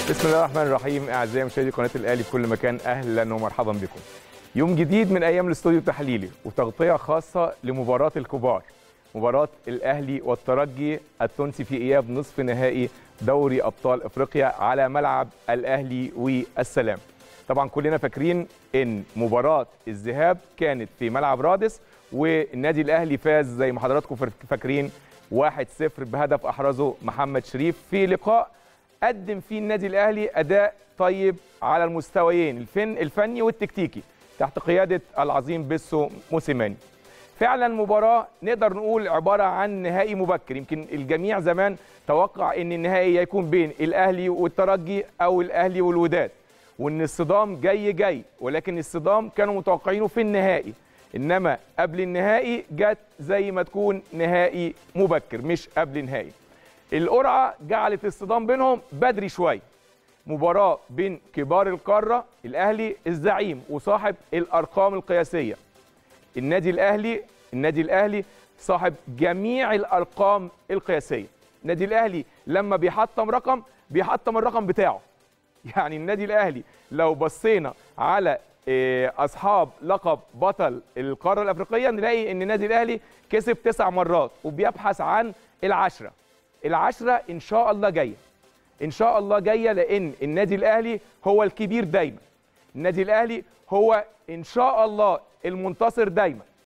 بسم الله الرحمن الرحيم اعزائي مشاهدي قناه الاهلي في كل مكان اهلا ومرحبا بكم يوم جديد من ايام الاستوديو التحليلي وتغطيه خاصه لمباراه الكبار مباراه الاهلي والترجي التونسي في اياب نصف نهائي دوري ابطال افريقيا على ملعب الاهلي والسلام طبعا كلنا فاكرين ان مباراه الذهاب كانت في ملعب رادس والنادي الاهلي فاز زي ما حضراتكم فاكرين 1-0 بهدف احرزه محمد شريف في لقاء قدم فيه النادي الاهلي اداء طيب على المستويين الفن الفني والتكتيكي تحت قياده العظيم بيسو موسيماني فعلا مباراه نقدر نقول عباره عن نهائي مبكر يمكن الجميع زمان توقع ان النهائي يكون بين الاهلي والترجي او الاهلي والوداد وان الصدام جاي جاي ولكن الصدام كانوا متوقعينه في النهائي انما قبل النهائي جت زي ما تكون نهائي مبكر مش قبل نهائي القرعه جعلت الصدام بينهم بدري شويه مباراه بين كبار القاره الاهلي الزعيم وصاحب الارقام القياسيه النادي الاهلي النادي الاهلي صاحب جميع الارقام القياسيه النادي الاهلي لما بيحطم رقم بيحطم الرقم بتاعه يعني النادي الاهلي لو بصينا على اصحاب لقب بطل القاره الافريقيه نلاقي ان النادي الاهلي كسب تسع مرات وبيبحث عن العشره العشرة إن شاء الله جاية إن شاء الله جاية لأن النادي الأهلي هو الكبير دايما النادي الأهلي هو إن شاء الله المنتصر دايما